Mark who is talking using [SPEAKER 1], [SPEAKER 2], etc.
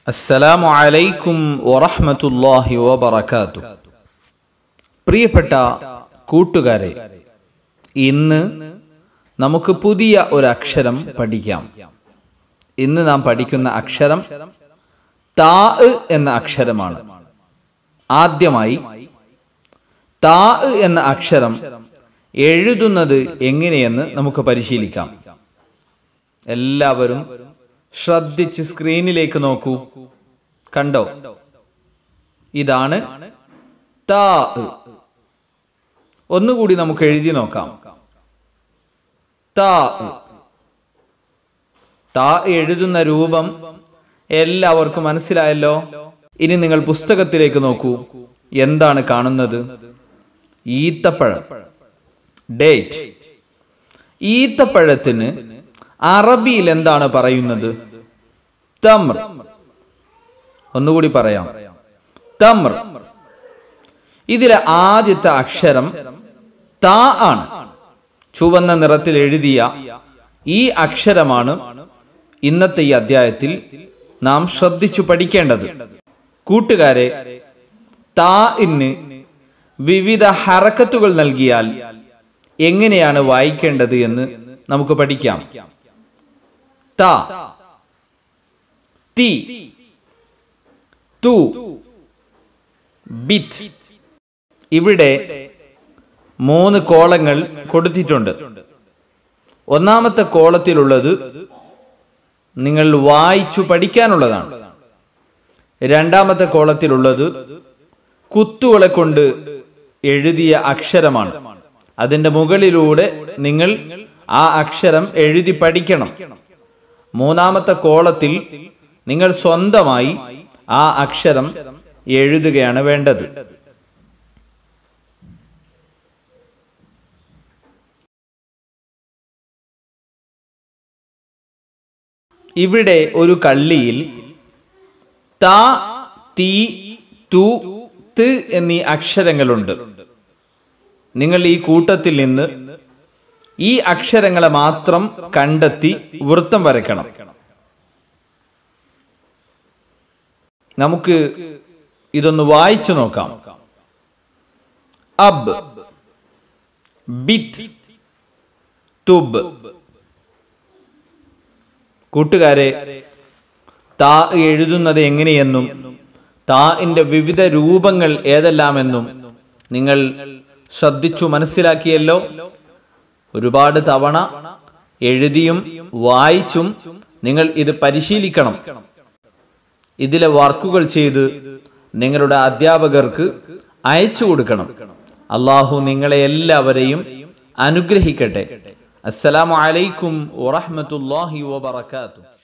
[SPEAKER 1] അസ്സലാമു അലൈക്കും വറഹ്മത്തുള്ളാഹി വബറകാത്തു പ്രിയപ്പെട്ട കൂട്ടുകാരെ ഇന്ന് നമുക്ക് പുതിയ ഒരു അക്ഷരം പഠിക്കാം ഇന്ന് നാം പഠിക്കുന്ന അക്ഷരം താ എന്ന അക്ഷരമാണ് ആദ്യമായി താ എന്ന അക്ഷരം എഴുതുന്നത് എങ്ങനെയെന്ന് നമുക്ക് പരിശീലിക്കാം എല്ലാവരും ശ്രദ്ധിച്ച് സ്ക്രീനിലേക്ക് നോക്കൂ കണ്ടോ ഇതാണ് താ ഒന്നുകൂടി നമുക്ക് എഴുതി നോക്കാം താ താ എഴുതുന്ന രൂപം എല്ലാവർക്കും മനസ്സിലായല്ലോ ഇനി നിങ്ങൾ പുസ്തകത്തിലേക്ക് നോക്കൂ എന്താണ് കാണുന്നത് ഈത്തപ്പഴം ഡേറ്റ് ഈത്തപ്പഴത്തിന് അറബിയിൽ എന്താണ് പറയുന്നത് തമ്ര ഒന്നുകൂടി പറയാം തമ്ര ഇതിലെ ആദ്യത്തെ അക്ഷരം താ ആണ് ചുവന്ന നിറത്തിൽ എഴുതിയ ഈ അക്ഷരമാണ് ഇന്നത്തെ ഈ അധ്യായത്തിൽ നാം ശ്രദ്ധിച്ചു പഠിക്കേണ്ടത് കൂട്ടുകാരെ താ ഇന്ന് വിവിധ ഹറക്കത്തുകൾ നൽകിയാൽ എങ്ങനെയാണ് വായിക്കേണ്ടത് എന്ന് നമുക്ക് പഠിക്കാം ത തി തു ബിറ്റ് ഇവിടെ മൂന്ന് കോളങ്ങൾ കൊടുത്തിട്ടുണ്ട് ഒന്നാമത്തെ കോളത്തിലുള്ളത് നിങ്ങൾ വായിച്ചു പഠിക്കാനുള്ളതാണ് രണ്ടാമത്തെ കോളത്തിലുള്ളത് കുത്തുകളെ കൊണ്ട് എഴുതിയ അക്ഷരമാണ് അതിന്റെ മുകളിലൂടെ നിങ്ങൾ ആ അക്ഷരം എഴുതി പഠിക്കണം മൂന്നാമത്തെ കോളത്തിൽ നിങ്ങൾ സ്വന്തമായി ആ അക്ഷരം എഴുതുകയാണ് വേണ്ടത് ഇവിടെ ഒരു കള്ളിയിൽ ത തി തു ത് എന്നീ അക്ഷരങ്ങളുണ്ട് നിങ്ങൾ ഈ കൂട്ടത്തിൽ നിന്ന് ഈ അക്ഷരങ്ങളെ മാത്രം കണ്ടെത്തി വൃത്തം വരയ്ക്കണം നമുക്ക് ഇതൊന്ന് വായിച്ചു നോക്കാം അബ് ബിത്ത് തുബ് കൂട്ടുകാരെ താ എഴുതുന്നത് എങ്ങനെയെന്നും താഇന്റെ വിവിധ രൂപങ്ങൾ ഏതെല്ലാമെന്നും നിങ്ങൾ ശ്രദ്ധിച്ചു മനസ്സിലാക്കിയല്ലോ ഒരുപാട് തവണ എഴുതിയും വായിച്ചും നിങ്ങൾ ഇത് പരിശീലിക്കണം ഇതിലെ വർക്കുകൾ ചെയ്ത് നിങ്ങളുടെ അധ്യാപകർക്ക് അയച്ചു കൊടുക്കണം അള്ളാഹു നിങ്ങളെ എല്ലാവരെയും അനുഗ്രഹിക്കട്ടെ അസ്സലാമു അലൈക്കും വറഹ്മത്തുള്ളാഹി വബറകാതുഹു